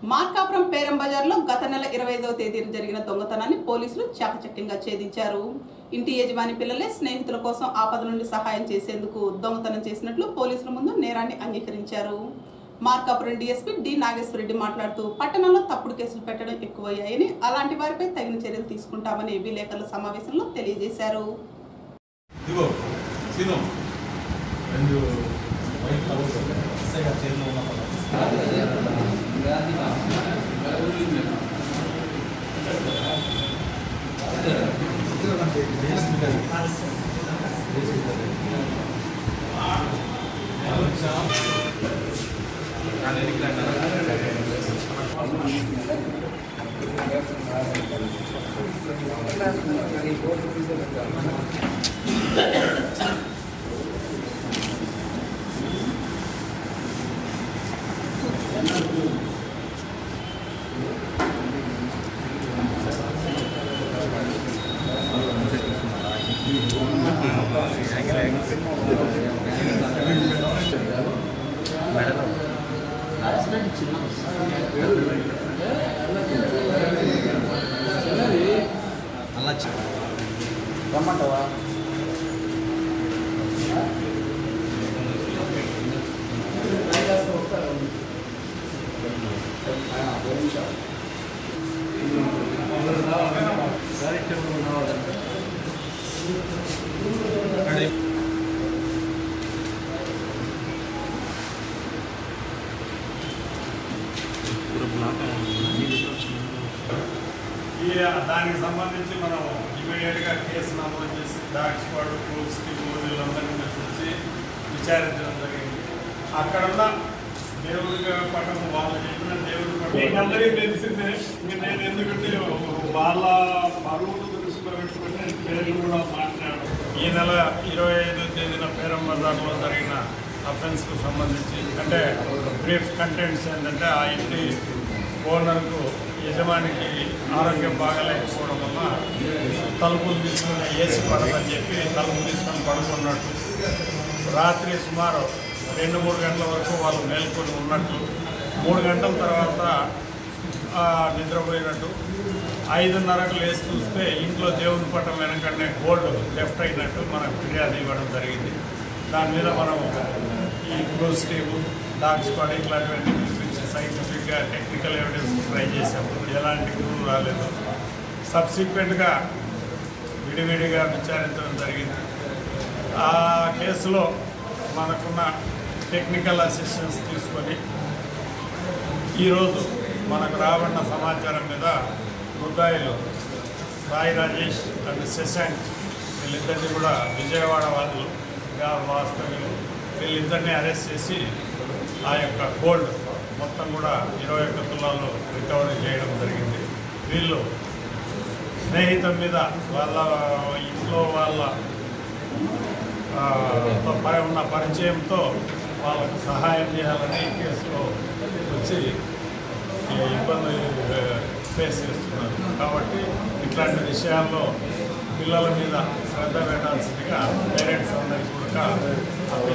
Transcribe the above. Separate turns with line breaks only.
మార్కాపురం పేరం బజార్లో గత నెల ఇరవై ఐదవ తేదీన జరిగిన దొంగతనాన్ని పోలీసులు చాకచక్యంగా ఛేదించారు ఇంటి యజమాని పిల్లలే స్నేహితుల కోసం ఆపద నుండి సహాయం చేసేందుకు దొంగతనం చేసినట్లు పోలీసుల ముందు నేరాన్ని అంగీకరించారు మార్కాపురం డీఎస్పీ డి నాగేశ్వరరెడ్డి మాట్లాడుతూ పట్టణంలో తప్పుడు కేసులు పెట్టడం ఎక్కువయ్యాయని అలాంటి వారిపై తగిన చర్యలు తీసుకుంటామని విలేకరుల సమావేశంలో తెలియజేశారు
ఇదిగో సీను రెండు వైట్ కవర్స్ ఎస్ఐ గారి చేతిలో ఉన్న పదాలు.
ఈ దానికి సంబంధించి మనం ఇమీడియట్గా కేసు నమోదు చేసి డాగ్ స్క్వాడ్ పోలీస్ టీమ్ వీళ్ళందరినీ పిలిపించి విచారించడం జరిగింది అక్కడున్న దేవుడి పటం వాళ్ళు చెప్పిన దేవుడి పటం మీకు అందరికీ తెలిసిందే ఇంక నేను ఎందుకంటే వాళ్ళ పరువును దృష్టిలో పెట్టుకుని నేను పేర్లు కూడా మాట్లాడాను ఈ నెల ఇరవై ఐదో తేదీన పేరం బజార్లో జరిగిన అఫెన్స్కు సంబంధించి అంటే బ్రీఫ్ కంటెంట్స్ ఏంటంటే ఆ ఇంటి ఓనర్కు యజమానికి ఆరోగ్యం బాగలేకపోవడం వల్ల తలుపులు తీసుకుని ఏసీ పడదని చెప్పి తలుపులు తీసుకొని పడుకున్నట్టు రాత్రి సుమారు రెండు మూడు గంటల వరకు వాళ్ళు మేల్కొని ఉన్నట్టు మూడు గంటల తర్వాత ఆ, నిద్రపోయినట్టు ఐదున్నరకు లేచి చూస్తే ఇంట్లో దేవుని పట్టం వెనకనే గోల్డ్ లెఫ్ట్ అయినట్టు మనకు ఫిర్యాదు ఇవ్వడం జరిగింది దాని మీద మనం ఈ క్రూజ్ టీము డాగ్ స్క్వాడ్ ఇట్లాంటివన్నీ పిలిపించి సైంటిఫిక్గా టెక్నికల్ ఎవిడెన్స్ ట్రై చేసాము ఎలాంటి క్రూ రాలేదు సబ్సిక్వెంట్గా విడివిడిగా విచారించడం జరిగింది ఆ కేసులో మనకున్న టెక్నికల్ అసిస్టెన్స్ తీసుకొని ఈరోజు మనకు రాబడిన సమాచారం మీద ముద్దాయిలు సాయి రాజేష్ అండ్ శశాంక్ వీళ్ళిద్దరిని కూడా విజయవాడ వాళ్ళుగా వాస్తవ్యులు వీళ్ళిద్దరిని అరెస్ట్ చేసి ఆ యొక్క గోల్డ్ మొత్తం కూడా ఇరవై ఒక్క తులాలు రికవరీ చేయడం జరిగింది వీళ్ళు స్నేహితం మీద వాళ్ళ ఇంట్లో వాళ్ళ ఆ, తో పరి- ఉన్న పరిచయంతో వాళ్ళకు సహాయం చేయాలని కేసులో వచ్చి ఈ ఇబ్బంది ఆ, ఫేస్ చేస్తున్నారు కాబట్టి ఇట్లాంటి విషయాల్లో పిల్లల మీద శ్రద్ధ పెట్టాల్సిందిగా పేరెంట్స్ అందరికీ కూడా